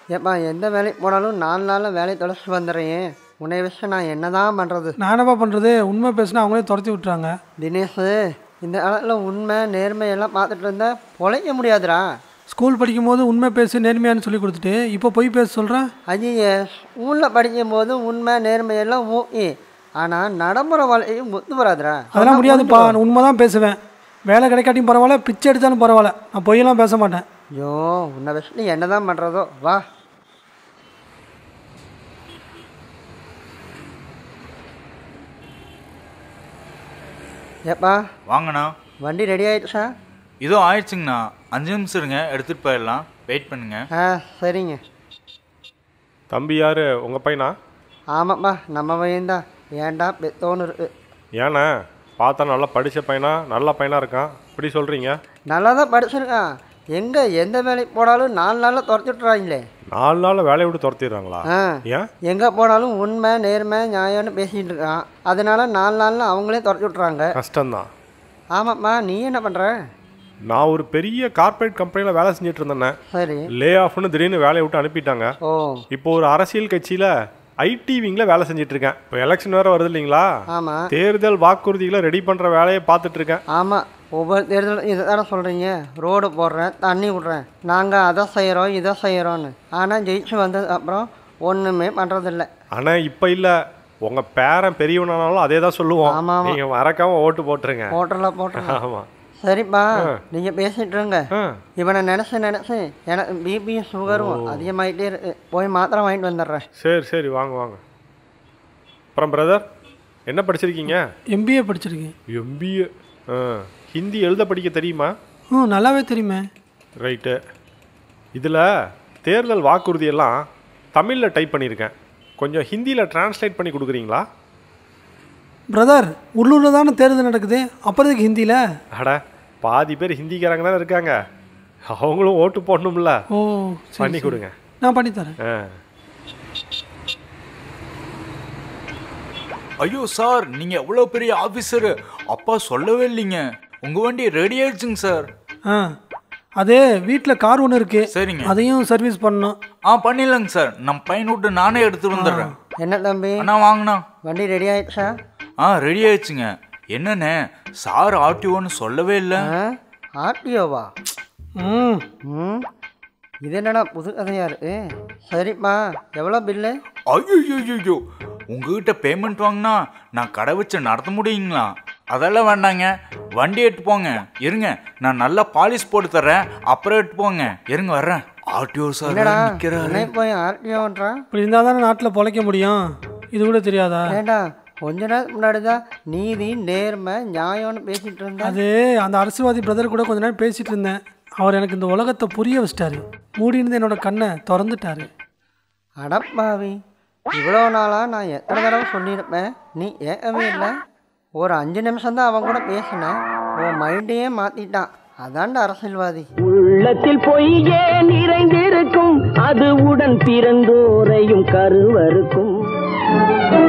ஏப்பா எந்த வேலைக்கு போனாலும் நாலு நாளில் வேலையை தொலைச்சி வந்துடுறேன் உன்னை வச்சு நான் என்ன தான் பண்ணுறது நான் என்னப்பா பண்ணுறது உண்மை பேசினா அவங்களே துரத்தி விட்டுறாங்க தினேஷ் இந்த காலத்தில் உண்மை நேர்மை எல்லாம் பார்த்துட்டு இருந்தா பொழைக்க முடியாதுடா ஸ்கூல் படிக்கும்போது உண்மை பேசு நேர்மையான்னு சொல்லி கொடுத்துட்டு இப்போ பொய் பேச சொல்கிறேன் ஐயே ஸ்கூலில் படிக்கும்போது உண்மை நேர்மை எல்லாம் ஓகே ஆனால் நடைமுறை வாழ்க்கையும் ஒத்து வராதுடா அதெல்லாம் முடியாதுப்பா நான் உண்மை தான் பேசுவேன் வேலை கிடைக்காட்டியும் பரவாயில்ல பிச்சை எடுத்தாலும் பரவாயில்ல நான் பொய்யெல்லாம் பேச மாட்டேன் ஐயோ உன்னை வச்சு என்ன தான் பண்ணுறதோ வா ஏப்பா வாங்கண்ணா வண்டி ரெடி ஆயிடுச்சா இதோ ஆயிடுச்சுங்கண்ணா அஞ்சு நிமிஷம் இருங்க எடுத்துகிட்டு போயிடலாம் வெயிட் பண்ணுங்க ஆ சரிங்க தம்பி யாரு உங்கள் பையனா ஆமாப்பா நம்ம பையன்தான் ஏன்டா பெத்தோன்னு இருக்கு ஏண்ணே பார்த்தா நல்லா படித்த பையனா நல்ல பையனாக இருக்கான் இப்படி சொல்கிறீங்க நல்லா தான் படிச்சிருக்கான் எங்கே எந்த வேலைக்கு போனாலும் நாலு நாளில் துரத்திட்டுறாங்களே நாலு நாளில் வேலையை விட்டு துரத்திடுறாங்களா ஆ ஏன் எங்கே போனாலும் உண்மை நேர்மை நியாயம்னு பேசிகிட்டு இருக்கான் அதனால நாலு நாளில் அவங்களே துரத்தி விட்றாங்க கஷ்டம்தான் ஆமாப்பா நீ என்ன பண்ணுற நான் ஒரு பெரிய கார்ப்பரேட் கம்பெனியில் வேலை செஞ்சுட்டு இருந்தேனே சரி லே ஆஃப்னு திடீர்னு வேலையை விட்டு அனுப்பிட்டாங்க ஓ இப்போ ஒரு அரசியல் கட்சியில் ஐடி விங்கில் வேலை செஞ்சுட்டு இருக்கேன் இப்போ எலெக்ஷன் வேறு வருது இல்லைங்களா ஆமாம் தேர்தல் வாக்குறுதிகளை ரெடி பண்ணுற வேலையை பார்த்துட்டு இருக்கேன் ஆமாம் ஒவ்வொரு தேர்தலும் இதை தானே சொல்கிறீங்க ரோடு போடுறேன் தண்ணி விட்றேன் நாங்கள் அதை செய்கிறோம் இதை செய்கிறோன்னு ஆனால் ஜெயிச்சு வந்தது அப்புறம் ஒன்றுமே பண்ணுறதில்ல ஆனால் இப்போ இல்லை உங்கள் பேரன் பெரியவனானாலும் அதே தான் சொல்லுவோம் ஆமா, ஆமா. நீங்கள் மறக்காமல் ஓட்டு போட்டுருங்க போட்டல போட்டல ஆமாம் சரிப்பா நீங்கள் பேசிட்டு இருங்க ஆ இவனை நினச்சி நினச்சி எனக்கு பிபியும் சுகரும் அதிகமாயிட்டே இருக்கு போய் மாத்திரை வாங்கிட்டு வந்துடுறேன் சரி சரி வாங்க வாங்க அப்புறம் பிரதர் என்ன படிச்சிருக்கீங்க எம்பிஏ படிச்சிருக்கேன் எம்பிஏ ஆ ஹிந்தி எழுத படிக்க தெரியுமா ம் நல்லாவே தெரியுமே ரைட்டு இதில் தேர்தல் வாக்குறுதியெல்லாம் தமிழில் டைப் பண்ணியிருக்கேன் கொஞ்சம் ஹிந்தியில் டிரான்ஸ்லேட் பண்ணி கொடுக்குறீங்களா பிரதர் உள்ளூரில் தானே தேர்தல் நடக்குது அப்புறம் எதுக்கு ஹிந்தியில் அட பாதி பேர் ஹிந்திக்காரங்க தானே இருக்காங்க அவங்களும் ஓட்டு போடணும்ல ஓ சரி, பண்ணி சரி. கொடுங்க நான் பண்ணித்தரேன் ஆ ஐயோ சார் நீங்கள் எவ்வளோ பெரிய ஆஃபீஸரு அப்பா சொல்லவே இல்லைங்க உங்கள் வண்டி ரெடி ஆயிடுச்சுங்க சார் ஆ அது வீட்டில் கார் ஒன்று இருக்கு சரிங்க அதையும் சர்வீஸ் பண்ணணும் ஆ பண்ணிடலாங்க சார் நம்ம பையன் விட்டு நானே எடுத்து வந்துடுறேன் என்ன தம்பி அண்ணா வாங்கண்ணா வண்டி ரெடி ஆயிடுச்சா ஆ ரெடி ஆயிடுச்சுங்க என்னண்ணே சார் ஆர்டிஓன்னு சொல்லவே இல்லை ஆ ஆர்டிஓவா ம் ம் இது என்னடா புது கதையாக இருக்கு சரிப்பா எவ்வளோ பில்லு ஐயோ உங்ககிட்ட பேமெண்ட் வாங்கினா நான் கடை வச்சு நடத்த முடியுங்களா அதெல்லாம் வேண்டாங்க வண்டி எடுத்து போங்க இருங்க நான் நல்லா பாலிஷ் போட்டு தர்றேன் அப்புறம் எடுத்து போங்க இருங்க வர்றேன் ஆர்டிஓ சார் என்னடா நிற்கிறாரு உடனே போய் ஆர்டிஓன்றான் இப்படி இருந்தால் தானே நாட்டில் பொழைக்க முடியும் இது கூட தெரியாதா ஏண்டா கொஞ்ச நேரத்துக்கு முன்னாடி தான் நீதி நேர்மை நியாயம்னு பேசிட்டு இருந்தேன் அது அந்த அரசியல்வாதி பிரதர் கூட கொஞ்ச நேரம் பேசிட்டு இருந்தேன் அவர் எனக்கு இந்த உலகத்தை புரிய வச்சிட்டாரு மூடி இருந்து என்னோட கண்ணை திறந்துட்டாரு அடப்பாவி இவ்வளோ நாளாக நான் எத்தனை தடவை சொல்லியிருப்பேன் நீ ஏற்கவே இல்லை ஒரு அஞ்சு நிமிஷம் தான் அவன் கூட பேசினேன் உன் மைண்டையே மாற்றிட்டான் அதான்டா அரசியல்வாதி உள்ளத்தில் பொய்யே நிறைந்திருக்கும் அது உடன் பிறந்தோரையும் கருவறுக்கும்